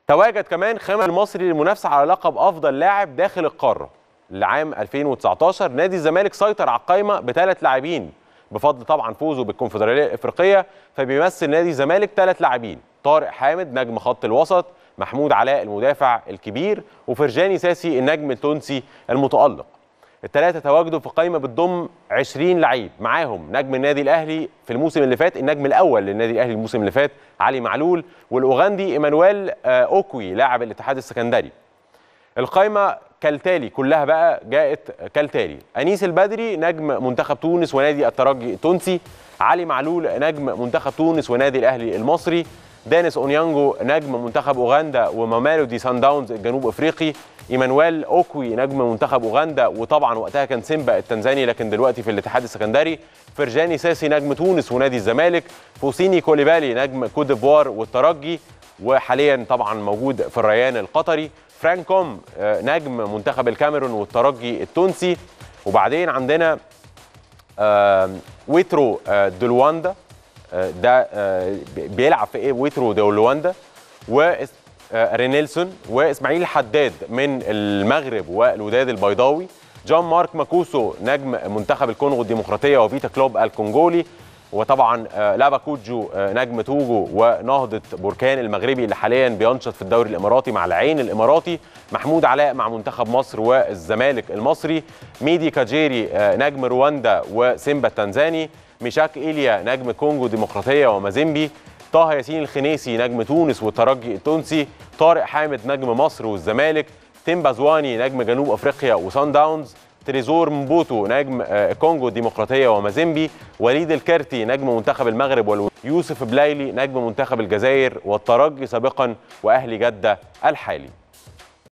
تواجد كمان خامس المصري للمنافسه على لقب افضل لاعب داخل القاره لعام 2019 نادي الزمالك سيطر على القائمه بثلاث لاعبين بفضل طبعا فوزه بالكونفدراليه الافريقيه فبيمثل نادي الزمالك ثلاث لاعبين طارق حامد نجم خط الوسط محمود علاء المدافع الكبير وفرجاني ساسي النجم التونسي المتالق الثلاثه تواجدوا في قائمه بتضم 20 لعيب معاهم نجم النادي الاهلي في الموسم اللي فات النجم الاول للنادي الاهلي الموسم اللي فات علي معلول والاوغندي ايمانويل اوكوي لاعب الاتحاد السكندري القائمه كالتالي كلها بقى جاءت كالتالي انيس البدري نجم منتخب تونس ونادي الترجي التونسي علي معلول نجم منتخب تونس ونادي الاهلي المصري دانيس اونيانجو نجم منتخب اوغندا ومامالودي سان داونز الجنوب افريقي ايمانويل اوكوي نجم منتخب اوغندا وطبعا وقتها كان سيمبا التنزاني لكن دلوقتي في الاتحاد السكندري فرجاني ساسي نجم تونس ونادي الزمالك فوسيني كوليبالي نجم كوت ديفوار والترجي وحاليا طبعا موجود في الريان القطري فرانكوم نجم منتخب الكاميرون والترجي التونسي وبعدين عندنا ويترو دولواندا ده بيلعب في ايه ويترو دولواندا ورينيلسون واسماعيل الحداد من المغرب والوداد البيضاوي جون مارك ماكوسو نجم منتخب الكونغو الديمقراطيه وفيتا كلوب الكونغولي وطبعا لابا كوجو نجم توجو ونهضه بركان المغربي اللي حاليا بينشط في الدوري الاماراتي مع العين الاماراتي محمود علاء مع منتخب مصر والزمالك المصري ميدي كاجيري نجم رواندا وسيمبا التنزاني ميشاك إيليا نجم كونغو ديمقراطية ومازيمبي طه ياسين الخنيسي نجم تونس والترجي التونسي طارق حامد نجم مصر والزمالك تيمبا زواني نجم جنوب أفريقيا وسان داونز تريزور مبوتو نجم كونغو الديمقراطية ومازيمبي وليد الكرتي نجم منتخب المغرب يوسف بلايلي نجم منتخب الجزائر والترجي سابقا وأهلي جدة الحالي